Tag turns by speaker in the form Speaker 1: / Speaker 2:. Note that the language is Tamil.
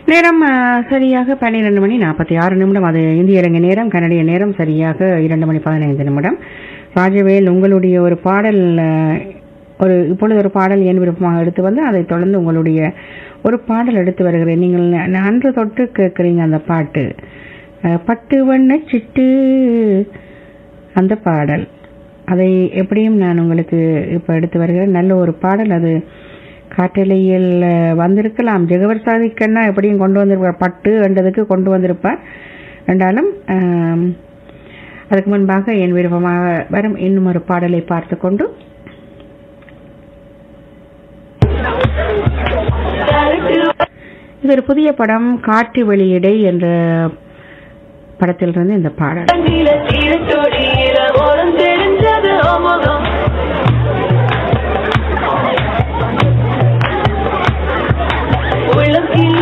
Speaker 1: நேரம் ஆ, சரியாக பன்னிரண்டு மணி நாற்பத்தி ஆறு நிமிடம் அது இந்திய இலங்கை நேரம் கனடிய நேரம் சரியாக இரண்டு மணி பதினைந்து நிமிடம் ராஜவேல் உங்களுடைய ஒரு பாடல் ஆ, ஒரு இப்பொழுது ஒரு பாடல் என் விருப்பமாக எடுத்து வந்து அதைத் தொடர்ந்து உங்களுடைய ஒரு பாடல் எடுத்து வருகிறேன் நீங்கள் ந- அன்று தொட்டு கேட்குறீங்க அந்த பாட்டு ஆ, பட்டு வண்ண சிட்டு அந்த பாடல் அதை எப்படியும் நான் உங்களுக்கு இப்போ எடுத்து வருகிறேன் நல்ல ஒரு பாடல் அது காற்றலையில் அஹ், வந்திருக்கலாம் ஜெகவர் சாதிக்கன்னா எப்படியும் கொண்டு வந்திருப்பார் பட்டு என்றதுக்கு கொண்டு வந்திருப்பார் என்றாலும் ஆம், அதுக்கு முன்பாக என் விருப்பமாக வரும் இன்னும் ஒரு பாடலை பார்த்து கொண்டு இது ஒரு புதிய படம் காட்டு வெளியிடை என்ற படத்திலிருந்து இந்த பாடல்
Speaker 2: நீல தீரத்தொடியில ஓரம் தெரிஞ்சது அமுதம் உள்ளம்